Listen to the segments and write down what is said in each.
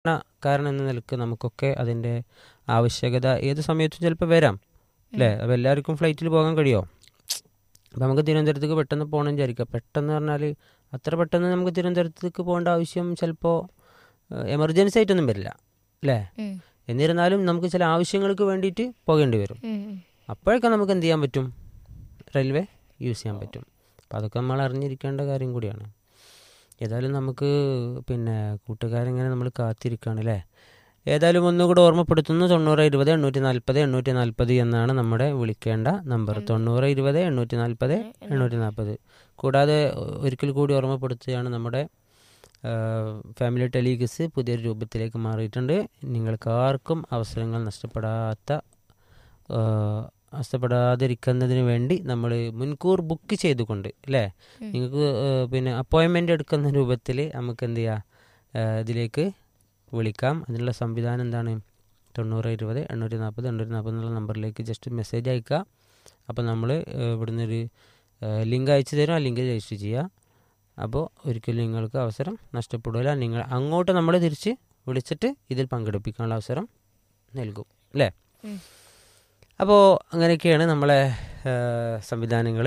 കാരണം എന്ന നിലക്ക് നമുക്കൊക്കെ അതിൻ്റെ ആവശ്യകത ഏത് സമയത്തും ചിലപ്പോൾ വരാം അല്ലേ അപ്പോൾ എല്ലാവർക്കും ഫ്ലൈറ്റിൽ പോകാൻ കഴിയുമോ അപ്പോൾ നമുക്ക് തിരുവനന്തപുരത്തേക്ക് പെട്ടെന്ന് പോകണം വിചാരിക്കുക പെട്ടെന്ന് പറഞ്ഞാൽ അത്ര പെട്ടെന്ന് നമുക്ക് തിരുവനന്തപുരത്തേക്ക് പോകേണ്ട ആവശ്യം ചിലപ്പോൾ എമർജൻസി ആയിട്ടൊന്നും വരില്ല അല്ലേ ഉം. എന്നിരുന്നാലും നമുക്ക് ചില ആവശ്യങ്ങൾക്ക് വേണ്ടിയിട്ട് പോകേണ്ടി വരും ഉം, ഉം. അപ്പോഴൊക്കെ നമുക്ക് എന്ത് ചെയ്യാൻ പറ്റും റെയിൽവേ യൂസ് ചെയ്യാൻ പറ്റും അപ്പോൾ അതൊക്കെ നമ്മൾ അറിഞ്ഞിരിക്കേണ്ട കാര്യം കൂടിയാണ് ഏതായാലും നമുക്ക് പിന്നെ കൂട്ടുകാരിങ്ങനെ നമ്മൾ കാത്തിരിക്കുകയാണ് അല്ലേ ഏതായാലും ഒന്നുകൂടെ ഓർമ്മപ്പെടുത്തുന്നു തൊണ്ണൂറ് ഇരുപത് എണ്ണൂറ്റി നാൽപ്പത് എണ്ണൂറ്റി നാൽപ്പത് എന്നാണ് നമ്മുടെ വിളിക്കേണ്ട നമ്പർ തൊണ്ണൂറ് ഇരുപത് എണ്ണൂറ്റി നാൽപ്പത് എണ്ണൂറ്റി നാൽപ്പത് കൂടാതെ ഒരിക്കൽ കൂടി ഓർമ്മപ്പെടുത്തുകയാണ് നമ്മുടെ ആ, ഫാമിലി ടെലിഗസ് പുതിയൊരു രൂപത്തിലേക്ക് മാറിയിട്ടുണ്ട് നിങ്ങൾക്ക് ആർക്കും അവസരങ്ങൾ നഷ്ടപ്പെടാത്ത ആ, നഷ്ടപ്പെടാതിരിക്കുന്നതിന് വേണ്ടി നമ്മൾ മുൻകൂർ ബുക്ക് ചെയ്തുകൊണ്ട് അല്ലേ നിങ്ങൾക്ക് ആ, പിന്നെ അപ്പോയിൻമെൻ്റ് എടുക്കുന്ന രൂപത്തിൽ നമുക്ക് എന്ത് ചെയ്യാം ആ, ഇതിലേക്ക് വിളിക്കാം അതിനുള്ള സംവിധാനം എന്താണ് തൊണ്ണൂറ് ഇരുപത് എണ്ണൂറ്റി നാൽപ്പത് എണ്ണൂറ്റി നാൽപ്പത് എന്നുള്ള നമ്പറിലേക്ക് ജസ്റ്റ് മെസ്സേജ് അയക്കുക അപ്പോൾ നമ്മൾ ഇവിടുന്ന് ഒരു ലിങ്ക് അയച്ചു തരും ആ ലിങ്ക് രജിസ്റ്റർ ചെയ്യുക അപ്പോൾ ഒരിക്കലും നിങ്ങൾക്ക് അവസരം നഷ്ടപ്പെടില്ല നിങ്ങൾ അങ്ങോട്ട് നമ്മൾ തിരിച്ച് വിളിച്ചിട്ട് ഇതിൽ പങ്കെടുപ്പിക്കാനുള്ള അവസരം നൽകും അല്ലേ ഉം. അപ്പോൾ അങ്ങനെയൊക്കെയാണ് നമ്മളെ സംവിധാനങ്ങൾ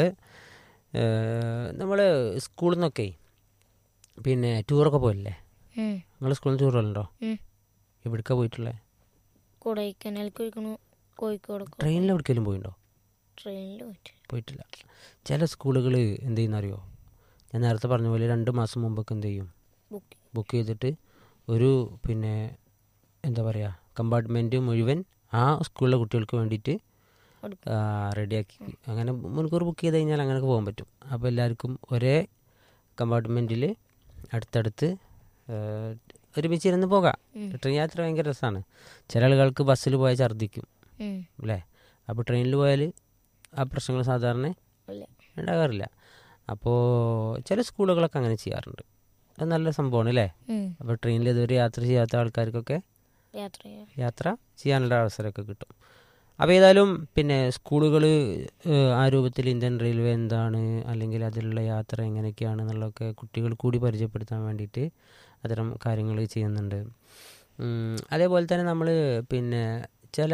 നമ്മൾ സ്കൂളിൽ നിന്നൊക്കെ പിന്നെ ടൂറൊക്കെ പോയില്ലേ ഉം. നിങ്ങൾ സ്കൂളിൽ നിന്ന് ടൂർ പോലുണ്ടോ ഉം. എവിടേക്കാണ് പോയിട്ടുള്ളത് കൊടൈക്കനാലിൽ പോയിക്കണു കോഴിക്കോട് ട്രെയിനിൽ എവിടേക്കെങ്കിലും പോയിണ്ടോ ട്രെയിനിൽ പോയിട്ട് പോയിട്ടില്ല ചില സ്കൂളുകൾ എന്ത് ചെയ്യുന്ന അറിയോ ഞാൻ നേരത്തെ പറഞ്ഞ പോലെ രണ്ട് മാസം മുമ്പൊക്കെ എന്ത് ചെയ്യും ബുക്ക് ബുക്ക് ചെയ്തിട്ട് ഒരു പിന്നെ എന്താ പറയുക കമ്പാർട്ട്മെൻറ്റ് മുഴുവൻ ആ സ്കൂളിലെ കുട്ടികൾക്ക് വേണ്ടിയിട്ട് കൊടുക്കും റെഡിയാക്കി അങ്ങനെ മുൻകൂർ ബുക്ക് ചെയ്ത് കഴിഞ്ഞാൽ അങ്ങനെയൊക്കെ പോകാൻ പറ്റും അപ്പോൾ എല്ലാവർക്കും ഒരേ കമ്പാർട്ട്മെൻറ്റിൽ അടുത്തടുത്ത് ആ, ഒരുമിച്ച് ഇരുന്ന് പോകാം ഉം. ട്രെയിൻ യാത്ര ഭയങ്കര രസമാണ് ചില ആളുകൾക്ക് ബസ്സിൽ പോയാൽ ഛർദ്ദിക്കും ഉം. അല്ലേ അപ്പോൾ ട്രെയിനിൽ പോയാൽ ആ പ്രശ്നങ്ങൾ സാധാരണ ഇല്ല ഉണ്ടാകാറില്ല അപ്പോൾ ചില സ്കൂളുകളൊക്കെ അങ്ങനെ ചെയ്യാറുണ്ട് അത് നല്ല സംഭവമാണ് അല്ലേ ഉം. അപ്പോൾ ട്രെയിനിൽ ഇതുവരെ യാത്ര ചെയ്യാത്ത ആൾക്കാർക്കൊക്കെ യാത്ര ചെയ്യാം യാത്ര ചെയ്യാനുള്ള അവസരമൊക്കെ കിട്ടും അപ്പോൾ ഏതായാലും പിന്നെ സ്കൂളുകൾ ആ രൂപത്തിൽ ഇന്ത്യൻ റെയിൽവേ എന്താണ് അല്ലെങ്കിൽ അതിലുള്ള യാത്ര എങ്ങനെയൊക്കെയാണ് എന്നുള്ളതൊക്കെ കുട്ടികൾ കൂടി പരിചയപ്പെടുത്താൻ വേണ്ടിയിട്ട് അത്തരം കാര്യങ്ങൾ ചെയ്യുന്നുണ്ട് ഉം, അതേപോലെ തന്നെ നമ്മൾ പിന്നെ ചില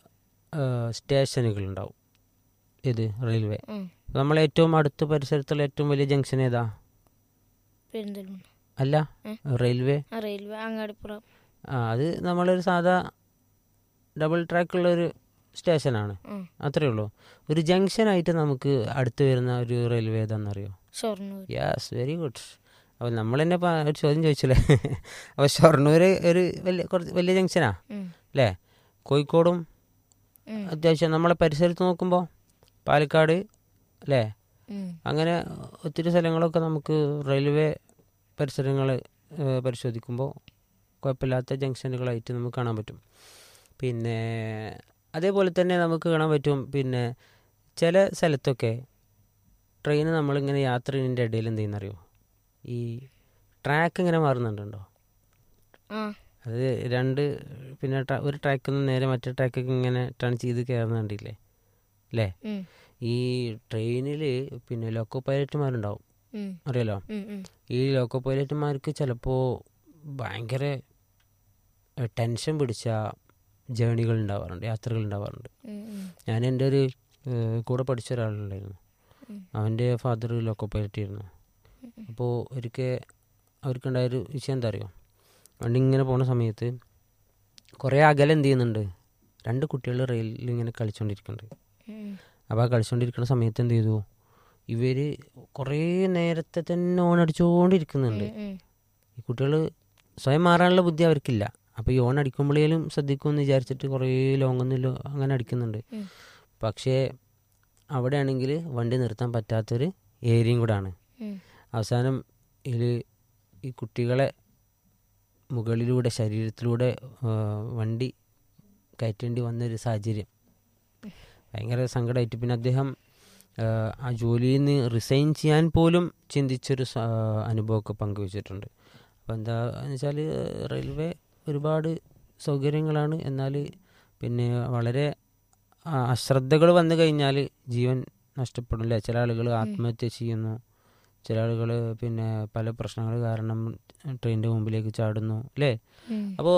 സ്റ്റേഷനുകളുണ്ടാവും ഇത് റെയിൽവേ ഉം. നമ്മളെ ഏറ്റവും അടുത്ത പരിസരത്തുള്ള ഏറ്റവും വലിയ ജംഗ്ഷൻ ഏതാ പെരിന്തൽമണ്ണ അല്ല ഏ? റെയിൽവേ ആ റെയിൽവേ അങ്ങാടിപ്പുറം ആ അത് നമ്മളൊരു സാധാ ഡബിൾ ട്രാക്കുള്ള ഒരു സ്റ്റേഷനാണ് ഉം. അത്രേ ഉള്ളൂ ഒരു ജംഗ്ഷനായിട്ട് നമുക്ക് അടുത്ത് വരുന്ന ഒരു റെയിൽവേ ഏതാണെന്നറിയോ ഷൊർണൂർ യെസ് വെരി ഗുഡ് അപ്പോൾ നമ്മൾ തന്നെ ഇപ്പം ഒരു ചോദ്യം ചോദിച്ചില്ലേ അപ്പോൾ ഷൊർണൂർ ഒരു വലിയ കുറച്ച് വലിയ ജംഗ്ഷനാ ഉം. അല്ലേ കോഴിക്കോടും ഉം. അത്യാവശ്യം നമ്മളെ പരിസരത്ത് നോക്കുമ്പോൾ പാലക്കാട് അല്ലേ ഉം. അങ്ങനെ ഒത്തിരി സ്ഥലങ്ങളൊക്കെ നമുക്ക് റെയിൽവേ പരിസരങ്ങൾ പരിശോധിക്കുമ്പോൾ കുഴപ്പമില്ലാത്ത ജംഗ്ഷനുകളായിട്ട് നമുക്ക് കാണാൻ പറ്റും പിന്നെ അതേപോലെ തന്നെ നമുക്ക് കാണാൻ പറ്റും പിന്നെ ചില സ്ഥലത്തൊക്കെ ട്രെയിൻ നമ്മളിങ്ങനെ യാത്ര ചെയ്യുന്നതിൻ്റെ ഇടയിൽ എന്ത് ചെയ്യുന്നറിയോ ഈ ട്രാക്ക് ഇങ്ങനെ മാറുന്നുണ്ടോ ആ അത് രണ്ട് പിന്നെ ട്രാ- ഒരു ട്രാക്കിൽ നിന്ന് നേരെ മറ്റേ ട്രാക്കൊക്കെ ഇങ്ങനെ ടേൺ ചെയ്ത് കയറുന്ന കണ്ടില്ലേ അല്ലേ ഉം. ഈ ട്രെയിനിൽ പിന്നെ ലോക്കോ പൈലറ്റുമാരുണ്ടാവും ഉം. അറിയാലോ ഉം. ഉം. ഈ ലോക്കോ പൈലറ്റുമാർക്ക് ചിലപ്പോൾ ഭയങ്കര ഏഹ്, ടെൻഷൻ പിടിച്ച ജേണികൾ ഉണ്ടാവാറുണ്ട് യാത്രകൾ ഉണ്ടാവാറുണ്ട് ഉം. ഉം. ഞാൻ എൻ്റെ ഒരു ഏഹ്, കൂടെ പഠിച്ച ഒരാളുണ്ടായിരുന്നു ഉം. അവൻ്റെ ഫാദർ ലോക്കോ പൈലറ്റ് ആയിരുന്നു അപ്പോൾ ഒരിക്കൽ അവർക്കുണ്ടായൊരു വിഷയം എന്താ അറിയോ വണ്ടി ഇങ്ങനെ പോണ സമയത്ത് കുറേ അകലെ എന്ത് ചെയ്യുന്നുണ്ട് രണ്ട് കുട്ടികൾ റെയിലിൽ ഇങ്ങനെ കളിച്ചുകൊണ്ടിരിക്കുന്നുണ്ട് ഉം. അപ്പോൾ ആ കളിച്ചുകൊണ്ടിരിക്കുന്ന സമയത്ത് എന്ത് ചെയ്തു ഇവർ കുറേ നേരത്തെ തന്നെ ഓൺ അടിച്ചുകൊണ്ടിരിക്കുന്നുണ്ട് ഉം. ഈ കുട്ടികൾ സ്വയം മാറാനുള്ള ബുദ്ധി അവർക്കില്ല അപ്പോൾ ഈ ഓൺ അടിക്കുമ്പോഴേലും ശ്രദ്ധിക്കുമെന്ന് വിചാരിച്ചിട്ട് കുറേ ലോങ്ങൊന്നും അങ്ങനെ അടിക്കുന്നുണ്ട് ഉം. പക്ഷേ അവിടെയാണെങ്കിൽ വണ്ടി നിർത്താൻ പറ്റാത്തൊരു ഏരിയയും കൂടാണ് ഉം. അവസാനം ഇതിൽ ഈ കുട്ടികളെ മുകളിലൂടെ ശരീരത്തിലൂടെ ആ, വണ്ടി കയറ്റേണ്ടി വന്നൊരു സാഹചര്യം ഭയങ്കര സങ്കടമായിട്ട് പിന്നെ അദ്ദേഹം ആ, ആ ജോലിയിൽ നിന്ന് റിസൈൻ ചെയ്യാൻ പോലും ചിന്തിച്ചൊരു സ- അനുഭവമൊക്കെ പങ്കുവച്ചിട്ടുണ്ട് അപ്പോൾ എന്താ എന്ന് വെച്ചാൽ റെയിൽവേ ഒരുപാട് സൗകര്യങ്ങളാണ് എന്നാൽ പിന്നെ വളരെ അശ്രദ്ധകൾ വന്നു കഴിഞ്ഞാൽ ജീവൻ നഷ്ടപ്പെടും അല്ലേ ചില ആളുകൾ ആത്മഹത്യ ചെയ്യുന്നു ചില ആളുകൾ പിന്നെ പല പ്രശ്നങ്ങൾ കാരണം ട്രെയിനിൻ്റെ മുമ്പിലേക്ക് ചാടുന്നു അല്ലേ ഉം. അപ്പോൾ